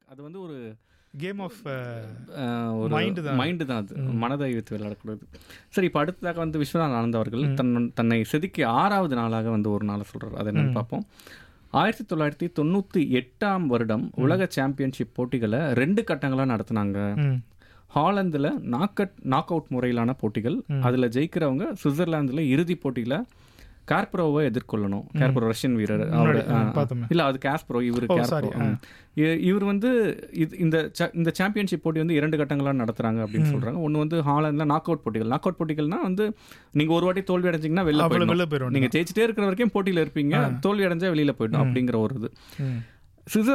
அது வந்து ஒரு கேம் ஆஃப் அஹ், ஒரு Mind தான். மைண்டு தான் அது மனதை வைத்து விளையாடக்கூடாது சரி இப்போ அடுத்ததாக வந்து விஸ்வநாத் ஆனந்த் அவர்கள் தன் தன்னை செதுக்கி ஆறாவது நாளாக வந்து ஒரு நாளை சொல்றாரு அதை என்னன்னு பார்ப்போம் ஆயிரத்தி தொள்ளாயிரத்தி தொண்ணூற்றி எட்டாம் வருடம் உலக சாம்பியன்ஷிப் போட்டிகளை ரெண்டு கட்டங்களாக நடத்துனாங்க ஹாலந்தில் நாக்கட் நாக் அவுட் முறையிலான போட்டிகள் அதில் ஜெயிக்கிறவங்க சுவிட்சர்லாந்தில் இறுதி போட்டியில் கார்ப்ரோவை எதிர்கொள்ளணும் கார்ப்ரோ ரஷ்யன் வீரர் அவர் ஆ, பார்த்தோமே. இல்ல அது காஸ்ப்ரோ இவர் ஓ, காஸ்ப்ரோ sorry, ஆ. ம். இ- இவர் வந்து இது- இந்த cha- இந்த சாம்பியன்ஷிப் போட்டி வந்து இரண்டு கட்டங்களா நடத்துறாங்க அப்படின்னு சொல்றாங்க ஒன்னு வந்து ஹாலண்ட்ல நாக் அவுட் போட்டிகள் நாக் அவுட் போட்டிகள்னா வந்து நீங்க ஒரு வாட்டி தோல்வி அடைஞ்சீங்கன்னா வெளில அவ்வளவு வெளில போயிடணும் போயிடும் நீங்க ஜெயிச்சிட்டே இருக்கிற வரைக்கும் போட்டியில இருப்பீங்க தோல்வி அடைஞ்சா வெளியில போயிடும் அப்படிங்கிற ஒரு இது ம். சுவிட்சர்லாந்து